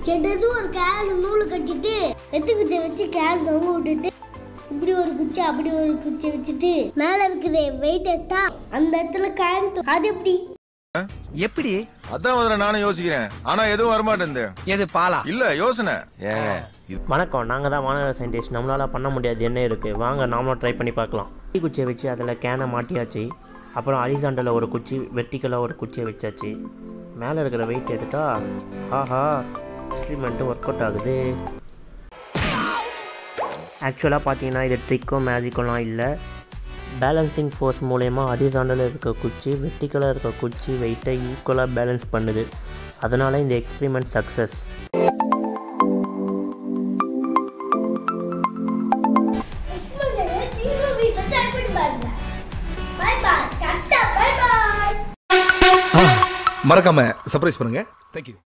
கெட்டது ஒரு கேன் நூல் கட்டிட்டு எத்துக்கிட்ட வச்சு கேன் தொங்க விட்டுட்டு இப்படி ஒரு குச்சி அப்படி ஒரு குச்சி வச்சுட்டு மேல இருக்கிற வெயிட் எடுத்தா அந்த இடத்துல கேன் அது எப்படி எப்படி அதான் முதல்ல நானும் யோசிக்கிறேன் ஆனா எதுவும் வரமாட்டேங்குது எது பாலா இல்ல யோசனை ஏங்க வணக்கம் நாங்கள் தான் மாநகர சயின்டிஸ்ட் நம்மளால் பண்ண முடியாது என்ன இருக்குது வாங்க நாமளும் ட்ரை பண்ணி பார்க்கலாம் குச்சி குச்சியை வச்சு அதில் கேனை மாட்டியாச்சு அப்புறம் அரிசாண்டலில் ஒரு குச்சி வெர்டிக்கலாக ஒரு குச்சியை வச்சாச்சு மேலே இருக்கிற வெயிட் எடுத்தா ஆஹா எக்ஸ்பிரிமெண்ட்டு ஒர்க் அவுட் ஆகுது ஆக்சுவலாக பார்த்தீங்கன்னா இது ட்ரிக்கும் மேஜிக்கெல்லாம் இல்லை பேலன்சிங் ஃபோர்ஸ் மூலயமா ஹரிசாண்டலில் இருக்க குச்சி வெர்டிக்கலாக இருக்க குச்சி வெயிட்டை ஈக்குவலாக பேலன்ஸ் பண்ணுது அதனால இந்த experiment success bye bye tata bye bye மறக்காம சர்ப்ரைஸ் பண்ணுங்க தேங்க்யூ